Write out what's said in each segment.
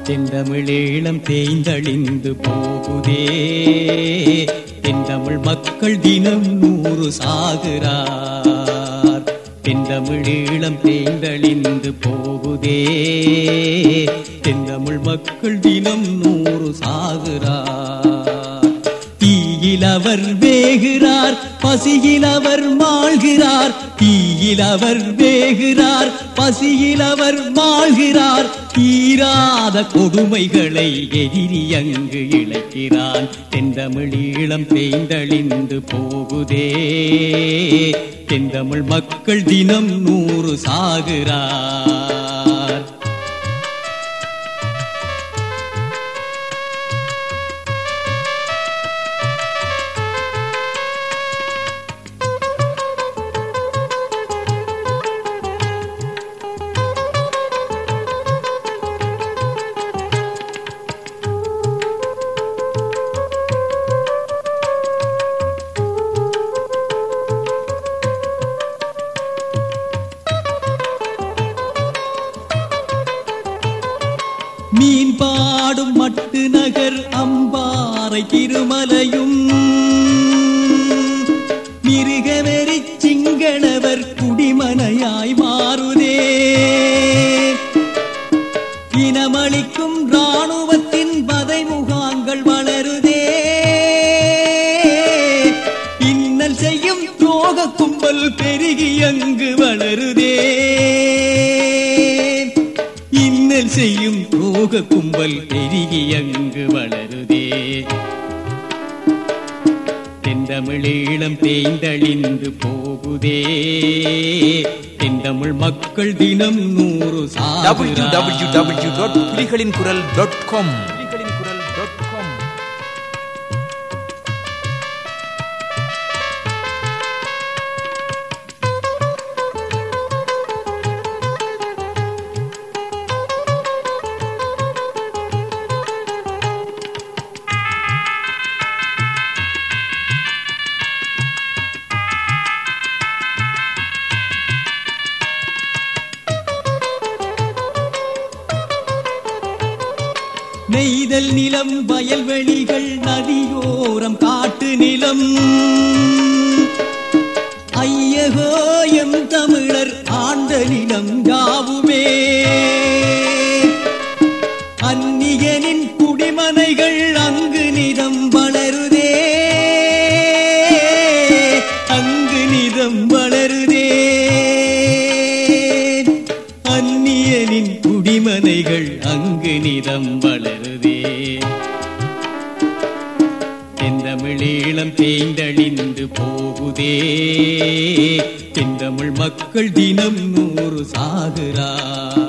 தெந்தமிழீழம் தேய்ந்தழிந்து போகுதே தென்தமிழ் மக்கள் தினம் நூறு சாகுறார் தென்தமிழீழம் தேய்ந்தழிந்து போகுதே தென்தமிழ் மக்கள் தினம் நூறு சாகுறார் தீயில் அவர் வேகிறார் பசியில் அவர் மாழ்கிறார் தீயில் அவர் வேகிறார் பசியில் அவர் மாழ்கிறார் தீராத கொடுமைகளை எதிரி அங்கு இழைக்கிறான் தென்தமிழீழம் தேய்ந்தழிந்து போகுதே தென்தமிழ் மக்கள் தினம் நூறு சாகுறார் மீன் பாடும் மட்டு நகர் அம்பாறை திருமலையும் மிருகவெறி சிங்களவர் குடிமனையாய் மாறுதே இனமளிக்கும் ராணுவத்தின் வதை முகாங்கள் வளருதே இன்னல் செய்யும் துரோக கும்பல் பெருகி அங்கு வளருதே இன்னல் செய்யும் துரோக கும்பல் பெருகி அங்கு வளருதே தென்தமிழீழம் தேய்ந்தழிந்து போகுதே தென்தமிழ் மக்கள் தினம் நூறு புலிகளின் குரல் டாட் காம் புலிகளின் குரல் டாட் காம் நெய்தல் நிலம் வயல்வெளிகள் நதியோரம் காட்டு நிலம் ஐயகோ எம் தமிழர் ஆண்ட நிலம் யாவுமே அந்நியனின் குடிமனைகள் அங்கு நிதம் வளருதே அங்கு நிதம் வளருதே அந்நியனின் குடிமனைகள் அங்கு நிதம் வளருதே தென்தமிழீழம் தேய்ந்தழிந்து போகுதே தென்தமிழ் மக்கள் தினம் நூறு சாகுறார்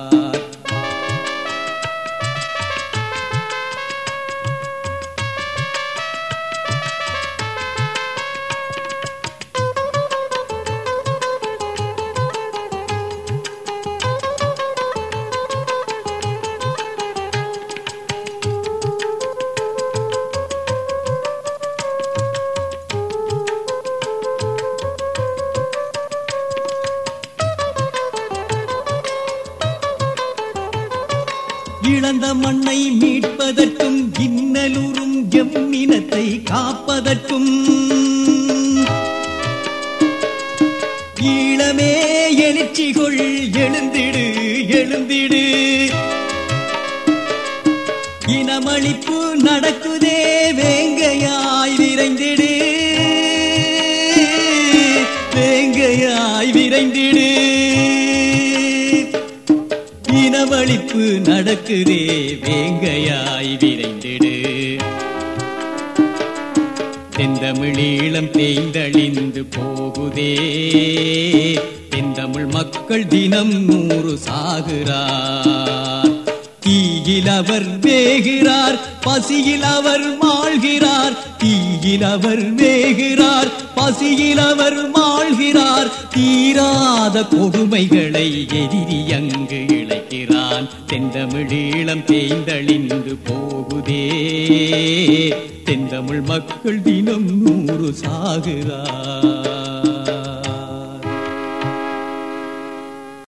இழந்த மண்ணை மீட்பதற்கும் இன்னலூரும் எம்மினத்தை காப்பதற்கும் ஈழமே எழுச்சிகொள் எழுந்திடு எழுந்திடு இனமளிப்பு நடக்குதே வேங்கையாய் விரைந்திடு வேங்கையாய் விரைந்திடு இனவழிப்பு நடக்குதே வேங்கையாய் விரைந்திடு தென்தமிழீழம் தேய்ந்தழிந்து போகுதே தென்தமிழ் மக்கள் தினம் நூறு சாகுறார் தீயில் அவர் வேகிறார் பசியில் அவர் மாழ்கிறார் தீயில் அவர் வேகிறார் பசியில் அவர் மாழ்கிறார் தீராத கொடுமைகளை எதிரி அங்கு இழைக்கிறான் தென்தமிழீழம் தேய்ந்தழிந்து போகுதே தென்தமிழ் மக்கள் தினம் நூறு சாகுறார்